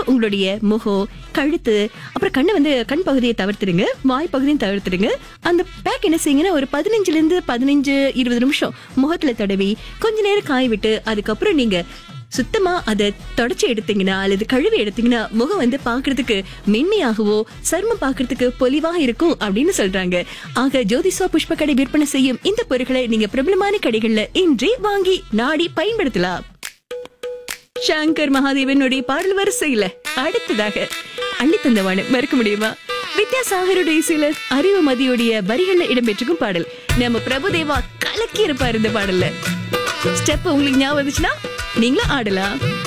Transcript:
உங்களுடைய முகம் கழுத்து அப்புறம் கண்ணை வந்து கண் பகுதியை தவிர்த்துடுங்க வாய் பகுதியும் தவிர்த்துடுங்க அந்த பேக் என்ன செய்யுங்கன்னா ஒரு பதினஞ்சுல இருந்து பதினஞ்சு இருபது நிமிஷம் முகத்துல தடவி கொஞ்ச நேரம் காய விட்டு அதுக்கப்புறம் நீங்க சுத்தமா அதை தொடச்சி எடுத்தீங்கன்னா அல்லது கழுவி எடுத்தீங்கன்னா முகம் வந்து பாக்குறதுக்கு மென்மையாகவோ சர்மம் பாக்குறதுக்கு பொலிவா இருக்கும் அப்படின்னு சொல்றாங்க ஆக ஜோதிசா புஷ்ப கடை விற்பனை செய்யும் இந்த பொருட்களை நீங்க பிரபலமான கடைகள்ல இன்றே வாங்கி நாடி பயன்படுத்தலாம் சங்கர் மகாதேவனுடைய பாடல் வரிசையில அடுத்ததாக அள்ளித்தந்தவான மறக்க முடியுமா வித்யாசாகருடைய சில அறிவுமதியுடைய வரிகள்ல இடம்பெற்றிருக்கும் பாடல் நம்ம பிரபுதேவா கலக்கி இருப்பாரு இந்த பாடல்ல ஸ்டெப் உங்களுக்கு ஞாபகம் வந்துச்சுன்னா நீங்களும் ஆடலாம்